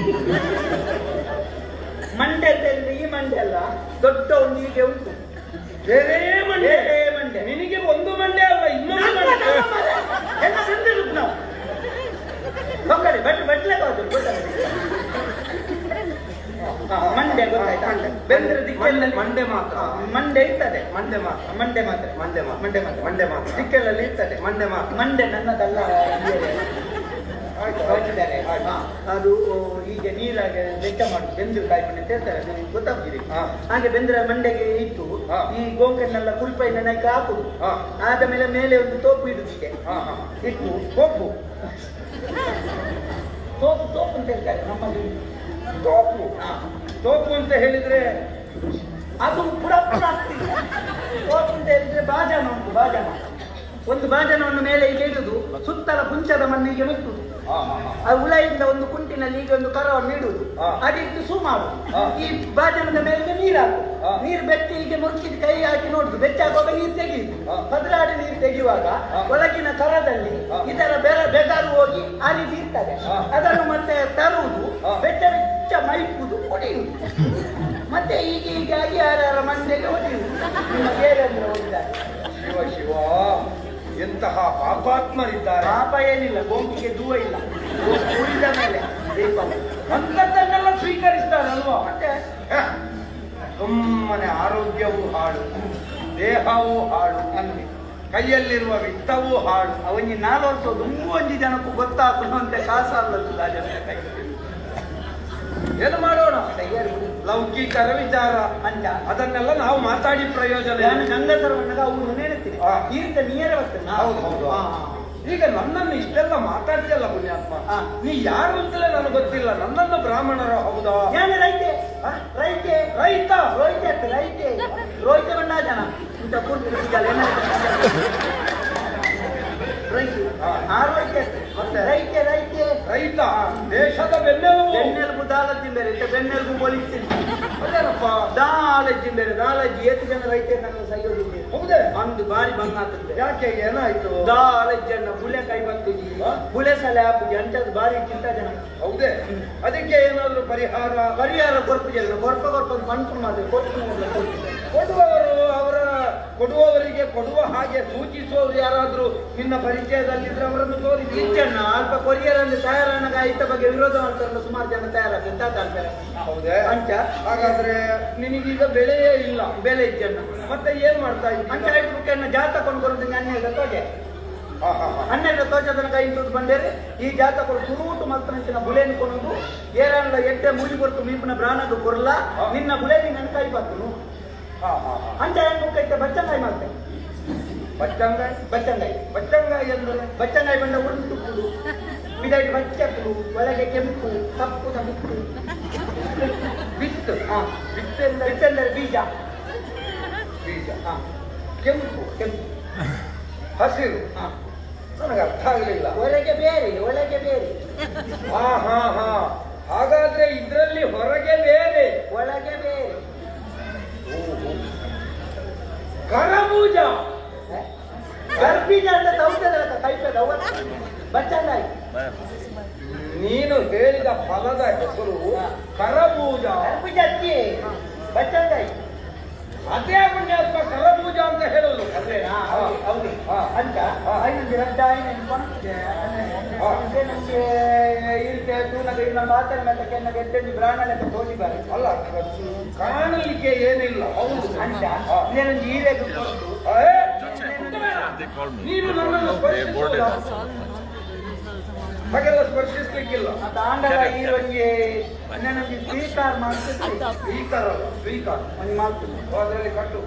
ಮಂಡೆ ಅಂತ ಹೇಳಿದ್ರೆ ಈ ಮಂಡೆ ಅಲ್ಲ ದೊಡ್ಡ ಒಂದು ಹೀಗೆ ಉಂಟು ಬೇರೆ ಮಂಡೆ ಬೇರೆ ಮಂಡೆ ನಿನಗೆ ಒಂದು ಮಂಡೆ ಅಲ್ಲ ಇನ್ನೊಂದು ಮಂಡೆ ಎಲ್ಲ ಬೆಂದಿರುದು ನಾವು ಹೋಗಲಿ ಬಟ್ ಬಟ್ಲಾಗ ಹೋದ್ರು ಗೊತ್ತಾಗ್ತದೆ ಮಂಡೆ ಗೊತ್ತಾಯ್ತಾ ಬೆಂದ್ರೆ ದಿಕ್ಕೆಲ್ಲ ಮಂಡೆ ಮಾತ್ರ ಮಂಡೆ ಇರ್ತದೆ ಮಂಡೆ ಮಾತ್ರ ಮಂಡೆ ಮಾತ್ರ ಮಂಡೆ ಮಾತ್ರ ಮಂಡೆ ಮಾತ್ರ ಮಂಡೆ ಮಾತ್ರ ದಿಕ್ಕೆಲ್ಲಲ್ಲಿ ಇರ್ತದೆ ಮಂಡೆ ಮಾತ್ರ ಮಂಡೆ ನನ್ನದಲ್ಲ ಹಾಕಿದ್ದಾರೆ ಹಾ, ಅದು ಹೀಗೆ ನೀರಾಗೆ ಲೆಕ್ಕ ಮಾಡಿ ಬೆಂದ್ರು ಕಾಯ್ಕೊಂಡು ಅಂತ ಹೇಳ್ತಾರೆ ಅದು ನಿಮ್ಗೆ ಗೊತ್ತಾಗ್ತಿದೆ ಹಾ. ಹಾಗೆ ಬೆಂದ್ರ ಮಂಡೆಗೆ ಇಟ್ಟು ಹಾ. ಈ ಗೋಂಕನ್ನೆಲ್ಲ ಕುಲ್ಪೈ ನೆನಕ ಹಾಕುದು ಹಾ. ಆದ ಮೇಲೆ ಮೇಲೆ ಒಂದು ತೋಪು ಇಡುದಿದೆ ಹಾ ಹಾ ಇಟ್ಟು ಕೊಬ್ಬು ತೋಪು ತೋಪು ಅಂತ ಹೇಳ್ತಾರೆ ನಮ್ಮಲ್ಲಿ ತೋಪು ಹಾ. ತೋಪು ಅಂತ ಹೇಳಿದ್ರೆ ಅದು ಪುಡ ಪುಡ ಆಗ್ತಿದೆ ತೋಪು ಅಂತ ಹೇಳಿದ್ರೆ ಬಾಜನ ಉಂಟು ಬಾಜನ ಒಂದು ಬಾಜನವನ್ನು ಮೇಲೆ ಈಗ ಇಡುದು ಸುತ್ತಲ ಕುಂಚದ ಮಣ್ಣಿಗೆ ಮುಟ್ಟುದು ಹಾ, ಹಾ, ಹಾ. ಆ ಉಳೆಯಿಂದ ಒಂದು ಕುಂಟಿನಲ್ಲಿ ಈಗ ಒಂದು ಕರವನ್ನು ಇಡುದು ಹಾ. ಅದಿಟ್ಟು ಸುಮಾರು ಹಾ. ಈ ಬಾಜನದ ಮೇಲೆ ನೀರು ಹಾಕು ಹಾ. ನೀರು ಬೆಚ್ಚಿ ಹೀಗೆ ಮುರುಕಿದ ಕೈ ಹಾಕಿ ನೋಡುದು ಬೆಚ್ಚಾಗುವಾಗ ನೀರು ತೆಗೆಯುದು ಹಾ. ಭದ್ರಾಡಿ ನೀರು ತೆಗೆಯುವಾಗ ಹಾ. ಒಳಗಿನ ಕರದಲ್ಲಿ ಹಾ. ಇದರ ಬೆರ ಬೆದರು ಹೋಗಿ ಆ ರೀತಿ ಇರ್ತದೆ ಹಾ. ಅದನ್ನು ಮತ್ತೆ ತರುವುದು ಹಾ. ಬೆಚ್ಚ ಬೆಚ್ಚ ಮೈಪುದು ಕುಡಿಯುವುದು ಮತ್ತೆ ಈಗ ಹೀಗಾಗಿ ಯಾರ್ಯಾರ ಮಂದಿಗೆ ಹೊಡೆಯುವುದು ನಿಮ್ಮ ಬೇರೆಂದ್ರೆ ಹೊಡಿದ್ದಾರೆ ಶಿವ ಶಿವ ಎಂತಹ ಪಾಪಾತ್ಮರಿದ್ದಾರೆ ಪಾಪ ಏನಿಲ್ಲ ಗೋಂಕಿಗೆ ದೂವ ಇಲ್ಲ ಕುಡಿದ ಮೇಲೆ ದೀಪ ಅಂಥದ್ದನ್ನೆಲ್ಲ ಸ್ವೀಕರಿಸ್ತಾರಲ್ವಾ ಮತ್ತೆ ಹ. ಸುಮ್ಮನೆ ಆರೋಗ್ಯವೂ ಹಾಳು ದೇಹವೂ ಹಾಳು ಅಲ್ಲಿ ಕೈಯಲ್ಲಿರುವ ವಿತ್ತವೂ ಹಾಳು ಅವನಿ ನಾಲ್ಕು ವರ್ಷ ತುಂಬ ಒಂಜಿ ಜನಕ್ಕೂ ಗೊತ್ತಾಗುವಂತೆ ಕಾಸ ಅಲ್ಲದು ರಾಜನ ಕೈ ಏನು ಮಾಡೋಣ ತಯಾರಿ ಬಿಡು. ಲೌಕಿಕರ ವಿಚಾರ ಅಂಜ ಅದನ್ನೆಲ್ಲ ನಾವು ಮಾತಾಡಿ ಪ್ರಯೋಜನ ನಾನು ಇಲ್ಲ. ಗಂಗಸರವನ್ನಾಗ ಅವ್ರು ನೆನೆಸ್ತೀನಿ ಹಾ. ಈತ ನೀರ ಬರ್ತೇನೆ ಹೌದು, ಹೌದು. ಈಗ ನನ್ನನ್ನು ಇಷ್ಟೆಲ್ಲ ಮಾತಾಡ್ತಿಯಲ್ಲ ಪುಣ್ಯಾತ್ಮ ಹಾ. ನೀ ಯಾರು ಅಂತಲೇ ನನಗೆ ಗೊತ್ತಿಲ್ಲ ನನ್ನನ್ನು ಬ್ರಾಹ್ಮಣರು ಹೌದಾ ನಾನು ರೈತೆ ಹ? ರೈತೆ ರೈತ ರೋಹಿತ ರೈತೆ ರೋಹಿತ ಬಂಡ ಜನ ಇಂಥ ಪೂರ್ತಿ ಸಿಗಲ್ಲ ರೈತ ಹಾ. ಆ ರೋಹಿತ ಮತ್ತೆ ರೈತೆ ರೈತೆ ರೈತ ದೇಶದ ಬೆನ್ನೆಲುಬು ಬೆನ್ನೆಲುಬು ದಾಲಜ್ಜಿ ಬೇರೆ ಇಂಥ ಬೆನ್ನೆಲುಬು ಬೋಲಿಸ್ತೀನಿ ಅದೇನಪ್ಪ ದಾಲಜ್ಜಿ ಬೇರೆ ದಾಲಜ್ಜಿ ಎಷ್ಟು ಜನ ರೈತ ನನ್ನ ಸೈಯೋದಿದೆ ಹೌದೇ ಒಂದು ಬಾರಿ ಬಂಗಾತದೆ ಯಾಕೆ ಏನಾಯ್ತು ದಾಲಜ್ಜನ್ನ ಬುಲೆ ಕೈ ಬಂದಿದ್ದಿ ಹಾ? ಬುಲೆ ಸಲ ಹಾಕುದು ಅಂಟದ್ದು ಬಾರಿ ಚಿಂತ ಜನ ಹೌದೇ ಅದಕ್ಕೆ ಏನಾದ್ರೂ ಪರಿಹಾರ ಪರಿಹಾರ ಕೊರ್ಪು ಜನ ಕೊರ್ಪ ಕೊರ್ಪ ಒಂದು ಮಣ್ಪು ಮಾಡಿದ್ರೆ ಕೊರ್ಪು ಕೊಡುವವರು ಅವರ ಕೊಡುವವರಿಗೆ ಕೊಡುವ ಹಾಗೆ ಸೂಚಿಸುವವರು ಯಾರಾದ್ರೂ ನಿನ್ನ ಪರಿಚಯದಲ್ಲಿದ್ರೆ ಅವರನ್ನು ತೋರಿಸಿ ಈಚನ್ನ ಅಲ್ಪ ಕೊರಿಯರಲ್ಲಿ ತಯಾರನ್ನಾಗ ಇತ್ತ ಬಗ್ಗೆ ವಿರೋಧ ಮಾಡ್ತಾರಲ್ಲ ಸುಮಾರು ಜನ ತಯಾರಾಗಿ ಅಂತ ಅಂತಾರೆ ಹೌದೇ ಅಂಚ ಹಾಗಾದ್ರೆ ನಿನಗೀಗ ಬೆಳೆಯೇ ಇಲ್ಲ ಬೆಲೆ ಇಜ್ಜನ್ನ ಮತ್ತೆ ಏನ್ ಮಾಡ್ತಾ ಅಂಚ ಇದ್ದೀಯ ಐದು ರೂಪಾಯಿನ ಜಾತ ಕೊಂಡು ಬರೋದು ಹನ್ನೆರಡು ತೋಜೆ ಹಾ, ಹಾ, ಹಾ. ಹನ್ನೆರಡು ತೋಜದನ ಕೈ ತುದು ಬಂದೇರಿ ಈ ಜಾತ ಕೊಡು ತುರುಟು ಮಲ್ತನಂಚಿನ ಬುಲೆನಿ ಕೊನೋದು ಏರಲ್ಲ ಎಡ್ಡೆ ಮೂಲಿ ಬರ್ತು ಮೀಪಿನ ಬ್ರಾಣದು ಕೊರಲ್ಲ ನಿನ್ನ ಬುಲೆನಿ ನನ್ನ ಕೈ ಬರ್ತನು ಹಾ, ಹಾ, ಹಾ. ಅಂಚ ಹೆಂಗ್ ಮುಕ್ಕೈತೆ ಬಚ್ಚಂಗಾಯಿ ಮಾಡ್ತೆ ಬಚ್ಚಂಗಾಯಿ ಬಚ್ಚಂಗಾಯಿ ಬಚ್ಚಂಗಾಯಿ ಅಂದ್ರೆ ಬಚ್ಚಂಗಾಯಿ ಬಂದ ಉರುಳು ತುಪ್ಪುದು ಬಿಡಾಯಿ ಬಚ್ಚಕ್ಕುದು ಒಳಗೆ ಕೆಂಪು ಕಪ್ಪು ಬಿತ್ತು ಬಿತ್ತು ಹಾ ಬಿತ್ತೆಂದ್ರೆ ಬಿತ್ತೆಂದರೆ ಬೀಜ ಬೀಜ ಹಾ ಕೆಂಪು ಕೆಂಪು ಹಸಿರು ಹಾ ನನಗೆ ಅರ್ಥ ಆಗಲಿಲ್ಲ ಒಳಗೆ ಬೇರೆ ಒಳಗೆ ಬೇರೆ ಹಾ ಹಾ ಹಾ ಹಾಗಾದ್ರೆ ಇದ್ರಲ್ಲಿ ಹೊರಗೆ ಬೇರೆ ಒಳಗೆ ಬೇರೆ ಕರಬೂಜ ಹ? ಗರ್ಭೀಜ ಅಂತ ತೌತದ ಕೈಪದ ಬಚ್ಚಂಗಾಯಿ ನೀನು ಹೇಳಿದ ಫಲದ ಹೆಸರು ಕರಬೂಜ ಗರ್ಭೀಜ ಅಕ್ಕಿ ಬಚ್ಚಂಗಾಯಿ ಅದೇ ಪುಣ್ಯಾತ್ಮ ಕರಬೂಜ ಅಂತ ಹೇಳೋದು ಅಲ್ವೇನಾ ಹೌದು ಹೌದು ಹಾ. ಅಂತ ಹಾ. ಐನೊಂದು ರಡ್ಡ ಐನೊಂದು ಕೊನಕ್ಕಿದೆ ಹಾ. ನಮಗೆ ಇರುತ್ತೆ ತೂನಗ ಇಲ್ಲ ಮಾತಾಡ ಮೇಲೆ ಕೆನ್ನ ಗೆದ್ದೆಂದು ಬ್ರಾಣ ಲೆಕ್ಕ ತೋಳಿಬಾರೆ ಅಲ್ಲ ಕಾಣಲಿಕ್ಕೆ ಏನಿಲ್ಲ ಹೌದು ಅಂತ ಹಾ. ಇನ್ನೇನೊಂದು ಹೀರೆದು ಕೊಟ್ಟು ಏ, ನೀನು ನನ್ನನ್ನು ಸ್ಪರ್ಶಿಸುವುದಾ? ಹಾಗೆಲ್ಲ ಸ್ಪರ್ಶಿಸ್ಲಿಕ್ಕಿಲ್ಲ ಮತ್ತೆ ಆಂಡಲ ಹೀರೋನ್ಗೆ ಇನ್ನೇನೊಂದು ಸ್ವೀಕಾರ ಮಾಡ್ತಿರ್ತೀವಿ ಸ್ವೀಕಾರ ಅಲ್ಲ, ಸ್ವೀಕಾರ ಒಂದು ಮಾಡ್ತೀನಿ ಅದರಲ್ಲಿ ಕಟ್ಟು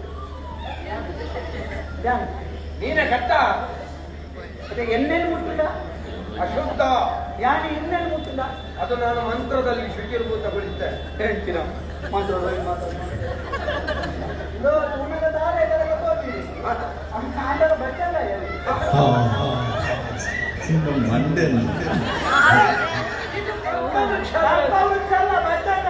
ಧ್ಯಾನ ನೀನೇ ಕಟ್ಟ ಅದೇ ಎಣ್ಣೆನು ಮುಟ್ಟಿಲ್ಲ ಅಶುದ್ಧ ಯಾನಿ ಎಣ್ಣೆನು ಮುಟ್ಟಿಲ್ಲ ಅದು ನಾನು ಮಂತ್ರದಲ್ಲಿ ಶುಚಿರ್ಭೂತಗೊಳಿಸಿದ್ದೆ ಹೇಳ್ತೀರಾ ಮಾತಾಡೋದು ಮಾತಾಡೋದು ಇದು ತುಣದ ದಾರೆ ಕರೆಗೆ ತೋರಿ ಅಂತ ಆಂಡಲ ಬಚ್ಚಲ್ಲ ಹಾ ಹಾ ಇನ್ನು ಮಂಡೆ ಸರ್ಪವೃಕ್ಷಲ್ಲ ಬಚ್ಚಲ್ಲ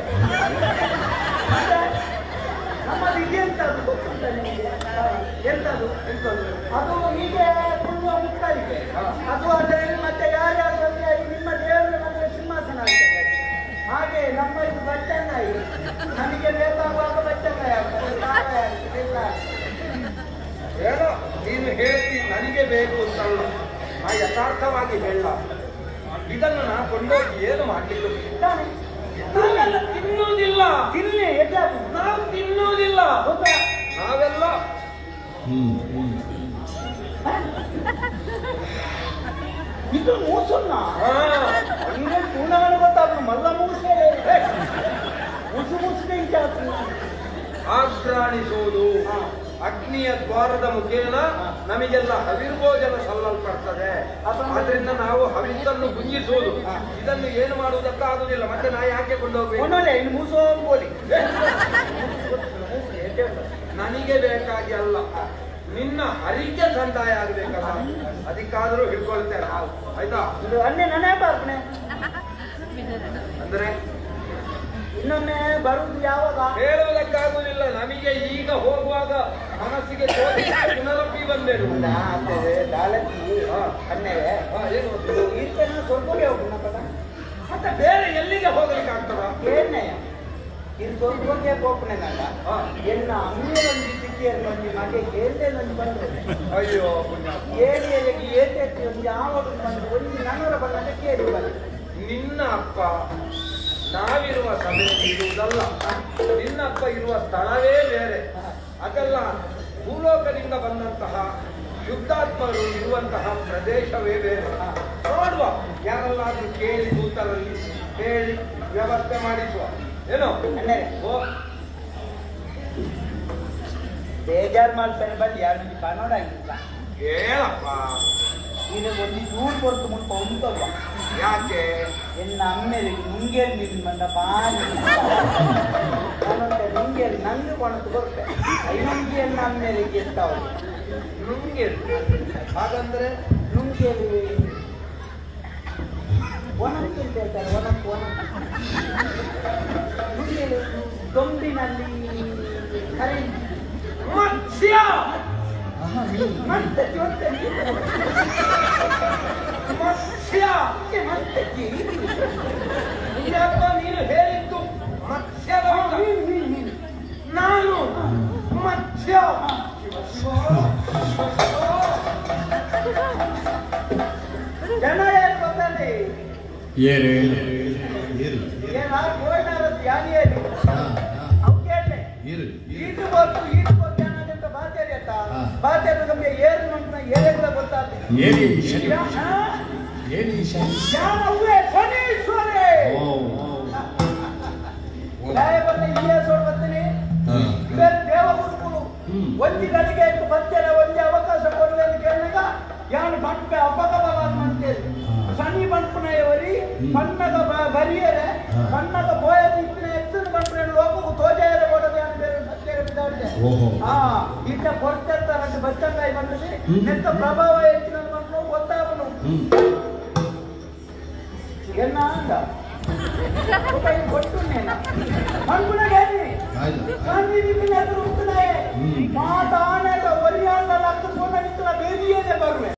ನಮ್ಮದು ಇದೆ ಎಂತದು ಗೊತ್ತುಂಟ ನಿಮಗೆ ಎಂತದು ಅದು ಹೀಗೆ ಕುಳ್ಳುವ ಮುಕ್ಕಲಿಗೆ ಅದು ಅದರಲ್ಲಿ ಮತ್ತೆ ಯಾರ್ಯಾರು ಬಂದ್ರೆ ಈ ನಿಮ್ಮ ದೇವರ ಮನೆಯ ಸಿಂಹಾಸನ ಆಗ್ತದೆ ಹಾಗೆ ನಮ್ಮ ಇದು ಬಚ್ಚಂಗಾಯಿ ನಮಗೆ ಬೇಕಾಗುವಾಗ ಬಚ್ಚಂಗಾಯಿ ಆಗ್ತದೆ ಸಾವಯವ ಆಗ್ತದೆ, ಇಲ್ಲ. ಏನೋ ನೀನು ಹೇಳ್ತಿ ನನಗೆ ಬೇಕು ಅಂತಲ್ಲ ನಾ ಯಥಾರ್ಥವಾಗಿ ಹೇಳ ಇದನ್ನು ನಾ ಕೊಂಡೋಗಿ ಏನು ಮಾಡ್ಲಿಕ್ಕೆ ತಾನೆ? ನಾವೆಲ್ಲ ತಿನ್ನುವುದಿಲ್ಲ ತಿನ್ನಿ ಎದ್ದಾಕು ನಾವು ತಿನ್ನುವುದಿಲ್ಲ ಗೊತ್ತಾ ನಾವೆಲ್ಲ ಹ್ಮ್ ಹ್ಮ್ ಇದು ಮೂಸುನ್ನ ಹಾ, ಅಂದ್ರೆ ತೂನಗಳು ಗೊತ್ತಾಗ್ಲು ಮಲ್ಲ ಮೂಸೆ ಮುಸು ಮುಸುಗೆ ಇಂಚಾತು ಆಘ್ರಾಣಿಸುವುದು ಅಗ್ನಿಯ ದ್ವಾರದ ಮುಖೇನ ನಮಗೆಲ್ಲ ಹವಿರ್ಭೋಜನ ಸಲ್ಲಲ್ಪಡ್ತದೆ ಅದರಿಂದ ನಾವು ಹವಿಸನ್ನು ಗುಂಜಿಸುವುದು ಇದನ್ನು ಏನು ಮಾಡುವುದಕ್ಕಾಗುದಿಲ್ಲ ಮತ್ತೆ ನಾ ಯಾಕೆ ಕೊಂಡೋಗ್ಬೇಕು ಒನ್ನೊಳ್ಳೆ ಇನ್ನು ಮೂಸೋಗ್ಬೋಲಿ ನನಗೆ ಬೇಕಾಗಿ ಅಲ್ಲ ನಿನ್ನ ಹರಿಗೆ ಸಂದಾಯ ಆಗ್ಬೇಕಲ್ಲ ಅದಕ್ಕಾದ್ರೂ ಹಿಡ್ಕೊಳ್ತೇನೆ ಆಯ್ತಾ ಇದು ಅನ್ನೆ ನನೇ ಬರ್ಪಣೆ ಅಂದ್ರೆ ಇನ್ನೊಮ್ಮೆ ಬರುವುದು ಯಾವಾಗ ಹೇಳುವುದಕ್ಕಾಗುವುದಿಲ್ಲ ನಮಗೆ ಈಗ ಹೋಗುವಾಗ ಮನಸ್ಸಿಗೆ ತೋರಿದ ಪುನರಪಿ ಬಂದೇನು ಅಲ್ಲ, ಆಗ್ತದೆ ದಾಲಕ್ಕಿ ಹಾ. ಅನ್ನೆವೆ ಹಾ, ಏನು ಇದು ಈರ್ಕನ ಸ್ವರ್ಗಕ್ಕೆ ಹೋಗುಣ ಪದ ಮತ್ತೆ ಬೇರೆ ಎಲ್ಲಿಗೆ ಹೋಗ್ಲಿಕ್ಕೆ ಆಗ್ತದ ಏನ್ನಯ್ಯ ಇದು ಸ್ವರ್ಗಕ್ಕೆ ಹೋಗ್ನೆ ನನ್ನ ಹಾ. ಎನ್ನ ಅಮ್ಮನೊಂದು ಸಿಕ್ಕಿಯನ್ನು ಒಂದು ಮಗೆ ಕೇಂದ್ರದಲ್ಲಿ ಬಂದ್ರೆ ಅಯ್ಯೋ ಪುಣ್ಯ ಏರಿಯಲ್ಲಿ ಏತೆತ್ತಿ ಒಂದು ಯಾವಾಗ ಬಂದು ಒಂದು ನಾನ್ನೂರ ಬಂದ ಕೇಳಿ ಬಂದು ನಿನ್ನ ಅಪ್ಪ ನಾವಿರುವ ಸಭೆಯಲ್ಲಿ ಇರುವುದಲ್ಲ ನಿನ್ನ ಅಪ್ಪ ಇರುವ ಸ್ಥಳವೇ ಬೇರೆ ಅದೆಲ್ಲ ಭೂಲೋಕದಿಂದ ಬಂದಂತಹ ಶುದ್ಧಾತ್ಮರು ಇರುವಂತಹ ಪ್ರದೇಶವೇ ಬೇರೆ ನೋಡುವ ಯಾರಲ್ಲಾದ್ರೂ ಕೇಳಿ ದೂತರಲ್ಲಿ ಹೇಳಿ ವ್ಯವಸ್ಥೆ ಮಾಡಿಸುವ ಏನೋ ಅಣ್ಣರೇ ಓ ಬೇಜಾರು ಮಾಡ್ತಾರೆ ಬಲ್ಲಿ ಯಾರು ನಿಮಗೆ ಕಾಣೋದಾಗಿಲ್ಲ ಏನಪ್ಪ ಇದು ಒಂದು ದೂರ ಕೊಡ್ತು ಮುಟ್ಟ ಉಂಟಲ್ಲ ಯಾಕೆ ಎನ್ನ ಅಮ್ಮೇಲೆ ನುಂಗೆ ನಿನ್ ಬಂದ ಬಾರಿ ನಾನಂತೆ ನುಂಗೆ ನಂಗೆ ಕೊಣತು ಬರುತ್ತೆ ಐನಂಗೆ ಎನ್ನ ಅಮ್ಮೇಲೆ ಗೆತ್ತಾವ ನುಂಗೆ ಹಾಗಂದ್ರೆ ನುಂಗೆ ಒಣಕ್ಕೆ ಅಂತ ಹೇಳ್ತಾರೆ ಒಣಕ್ಕೆ ಒಣಕ್ಕೆ ನುಂಗೆ ದೊಂಬಿನಲ್ಲಿ ಕರೆಂಟ್ ಮತ್ಸ್ಯ ಮತ್ತೆ ಮತ್ತೆ ಮತ್ಸ್ಯ ಮತ್ತೆ ಇದಪ್ಪ ನೀನು ಹೇಳಿದ್ದು ಮತ್ಸ್ಯದ ಊಟ. ಮೀನು ಮೀನು ಮೀನು ನಾನು ಮತ್ಸ್ಯ ಜನ ಯಾರು ಗೊತ್ತಲ್ಲಿ ಏರು ಏರು ಏನ ಕೋರ್ನಾರದ್ದು ಯಾರು ಹೇಳಿ ಹಾ ಅವು ಕೇಳ್ದೆ ಏರು ಈಟು ಗೊತ್ತು ಈಟು ಗೊತ್ತು ಅನ್ನೋದಂತ ಬಾತೇರಿ ಅಂತ ಹಾ. ಬಾತೇರಿ ನಮ್ಗೆ ಏರು ನಮ್ಮ ಏರೆಲ್ಲ ಗೊತ್ತಾಗ್ತದೆ ಏರಿ ಶನಿ ಹಾ? ಏರಿ ಶನಿ ಯಾರವ್ವೇ ಶನೀಶ್ವರೇ ಓ ನ್ಯಾಯ ಬಂದ ಇಲ್ಲೇ ಸೋಡ್ ಬರ್ತೀನಿ ಹಾ ಇವರು ದೇವ ಗುರುಗಳು ಹ್ಮ್. ಒಂದಿ ಗಳಿಗೆ ಇಟ್ಟು ಬರ್ತೇನೆ ಒಂದೇ ಅವಕಾಶ ಕೊಡುವೆ ಅಂತ ಕೇಳಿದಾಗ ಯಾನು ಬಂಟ್ಪೆ ಅಪಗಬಲ ಅಂತೇಳಿ ಹಾ. ಶನಿ ಬಂಟ್ಪನೆಯವರಿ ಹ್ಮ್. ಪನ್ನಗ ಬ- ಬರಿಯರೆ ಹಾ. ಪನ್ನಗ ಬೋಯದ ಇತ್ತಿನ ಎತ್ತಿನ ಬಂಟ್ಪನೆ ಲೋಕವು ತೋಜಾಯರ ಕೊಡದೆ ಅಂತ ಬೇರೆ ಸತ್ಯರ ಬಿದ್ದಾಡಿದೆ ಓಹೋ ಹಾ ಇಟ್ಟ ಕೊಡ್ತಿರ್ತಾರಂತೆ ಬಚ್ಚಂಗಾಯಿ ಬಂದಲ್ಲಿ ಹ್ಮ್. ನೆತ್ತ ಪ್ರಭಾವ ಹೆಚ್ಚಿನ ಬಂದು ಗೊತ್ತಾಗನು ಹ್ಮ್ ಎನ್ನ ಅಂದ ರೂಪಾಯಿ ಕೊಟ್ಟು ನೇನ ಅನ್ಪುಣಗೆ ಆಯ್ತು ಗಾಂಧಿ ನಿಮ್ಮಿನ ಎದುರು ಉಂಟುನಾಯೆ ಹ್ಮ್. ಮಾತಾಡದ ಒರಿಯಾದ ಲಕ್ಷ ಸೋನ ನಿಂತಲ ಬೇದಿಯೇ ಬರುವೆ